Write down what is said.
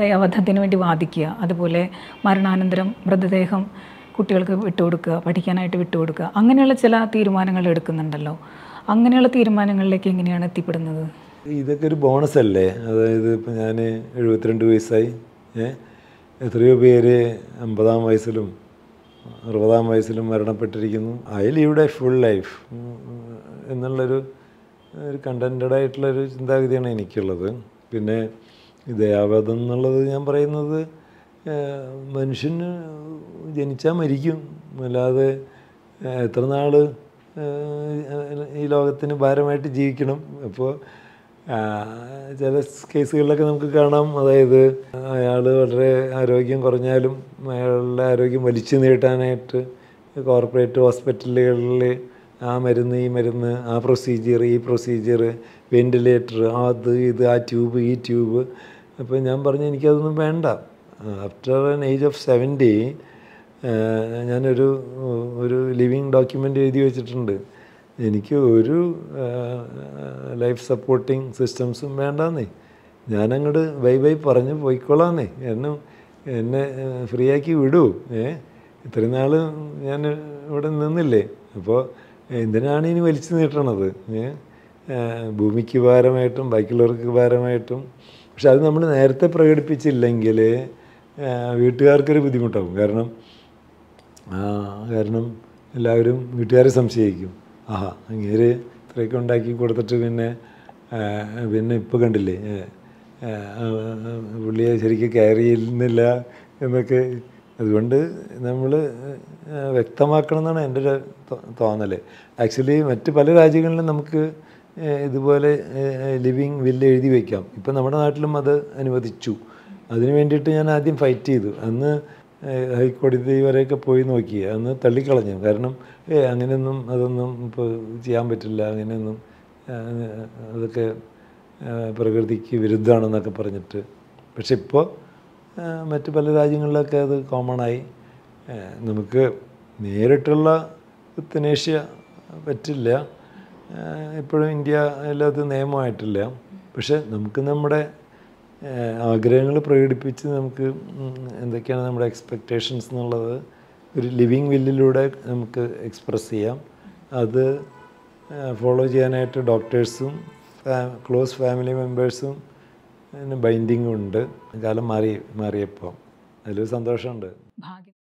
ദയാവധത്തിന് വേണ്ടി വാദിക്കുക അതുപോലെ മരണാനന്തരം മൃതദേഹം കുട്ടികൾക്ക് വിട്ടുകൊടുക്കുക പഠിക്കാനായിട്ട് വിട്ടുകൊടുക്കുക അങ്ങനെയുള്ള ചില തീരുമാനങ്ങൾ എടുക്കുന്നുണ്ടല്ലോ അങ്ങനെയുള്ള തീരുമാനങ്ങളിലേക്ക് എങ്ങനെയാണ് എത്തിപ്പെടുന്നത് ഇതൊക്കെ ഒരു ബോണസ് അല്ലേ അതായത് ഇപ്പം ഞാൻ എഴുപത്തിരണ്ട് വയസ്സായി ഏ എത്രയോ പേര് അമ്പതാം വയസ്സിലും അറുപതാം വയസ്സിലും മരണപ്പെട്ടിരിക്കുന്നു I lived a full life എന്നുള്ളൊരു ഒരു കണ്ടൻറ്റഡ് ആയിട്ടുള്ളൊരു ചിന്താഗതിയാണ് എനിക്കുള്ളത് പിന്നെ ദയാവധം എന്നുള്ളത് ഞാൻ പറയുന്നത് ഏഹ്, മനുഷ്യന് ജനിച്ചാൽ മരിക്കും അല്ലാതെ ഏഹ്, എത്ര നാൾ ഈ ലോകത്തിന് ഭാരമായിട്ട് ജീവിക്കണം അപ്പോൾ ചില കേസുകളിലൊക്കെ നമുക്ക് കാണാം അതായത് അയാൾ വളരെ ആരോഗ്യം കുറഞ്ഞാലും അയാളുടെ ആരോഗ്യം വലിച്ചു നീട്ടാനായിട്ട് കോർപ്പറേറ്റ് ഹോസ്പിറ്റലുകളിൽ ആ മരുന്ന് ഈ മരുന്ന് ആ പ്രൊസീജിയർ ഈ പ്രൊസീജിയർ വെൻറ്റിലേറ്റർ അത് ഇത് ആ ട്യൂബ് ഈ ട്യൂബ് അപ്പോൾ ഞാൻ പറഞ്ഞു എനിക്കതൊന്നും വേണ്ട after an age of seventy ഞാനൊരു ഒരു ലിവിങ് ഡോക്യുമെൻ്റ് എഴുതി വെച്ചിട്ടുണ്ട് എനിക്ക് ഒരു ലൈഫ് സപ്പോർട്ടിങ് സിസ്റ്റംസും വേണ്ടാന്നേ ഞാനങ്ങോട്ട് ബൈ ബൈ പറഞ്ഞ് പോയിക്കോളാന്നേ എന്നെ എന്നെ ഫ്രീ ആക്കി വിടൂ ഏ ഇത്രയും നാൾ ഞാൻ ഇവിടെ നിന്നില്ലേ അപ്പോൾ എന്തിനാണ് ഇനി വലിച്ചു നീട്ടണത് ഏ ഭൂമിക്ക് ഭാരമായിട്ടും ബാക്കിയുള്ളവർക്ക് ഭാരമായിട്ടും പക്ഷെ അത് നമ്മൾ നേരത്തെ പ്രകടിപ്പിച്ചില്ലെങ്കിൽ വീട്ടുകാർക്കൊരു ബുദ്ധിമുട്ടാകും കാരണം ആ, കാരണം എല്ലാവരും വീട്ടുകാരെ സംശയിക്കും ആഹാ അങ്ങേര് ഇത്രയൊക്കെ ഉണ്ടാക്കി കൊടുത്തിട്ട് പിന്നെ ആ, പിന്നെ ഇപ്പോൾ കണ്ടില്ലേ ഏ, ആ, ആ, പുള്ളിയെ ശരിക്കും കെയർ ചെയ്യുന്നില്ല എന്നൊക്കെ അതുകൊണ്ട് നമ്മൾ വ്യക്തമാക്കണം എന്നാണ് എൻ്റെ ഒരു തോ- തോന്നൽ ആക്ച്വലി മറ്റ് പല രാജ്യങ്ങളിലും നമുക്ക് ഏ, ഇതുപോലെ ലിവിങ് വില്ല് എഴുതി വയ്ക്കാം ഇപ്പം നമ്മുടെ നാട്ടിലും അത് അനുവദിച്ചു അതിന് വേണ്ടിയിട്ട് ഞാൻ ആദ്യം ഫൈറ്റ് ചെയ്തു അന്ന് ഏഹ് ഹൈക്കോടതി വരെയൊക്കെ പോയി നോക്കി അന്ന് തള്ളിക്കളഞ്ഞു കാരണം ഏ അങ്ങനെയൊന്നും അതൊന്നും ഇപ്പോൾ ചെയ്യാൻ പറ്റില്ല അങ്ങനെയൊന്നും ഏഹ് അതൊക്കെ ഏഹ് പ്രകൃതിക്ക് വിരുദ്ധമാണെന്നൊക്കെ പറഞ്ഞിട്ട് പക്ഷെ ഇപ്പോൾ മറ്റ് പല രാജ്യങ്ങളിലൊക്കെ അത് കോമണായി നമുക്ക് നേരിട്ടുള്ള euthanasia പറ്റില്ല ഏഹ് ഇപ്പോഴും ഇന്ത്യ അത് നിയമമായിട്ടില്ല പക്ഷെ നമുക്ക് നമ്മുടെ ആഗ്രഹങ്ങൾ പ്രകടിപ്പിച്ച് നമുക്ക് ഉം, എന്തൊക്കെയാണ് നമ്മുടെ എക്സ്പെക്റ്റേഷൻസ് എന്നുള്ളത് ഒരു ലിവിങ് വില്ലിലൂടെ നമുക്ക് എക്സ്പ്രസ് ചെയ്യാം അത് ഫോളോ ചെയ്യാനായിട്ട് ഡോക്ടേഴ്സും ക്ലോസ് ഫാമിലി മെമ്പേഴ്സും ബൈൻഡിങ്ങും ഉണ്ട് കാലം മാറി മാറിയപ്പോൾ അതിലൊരു സന്തോഷമുണ്ട് ഭാഗ്യം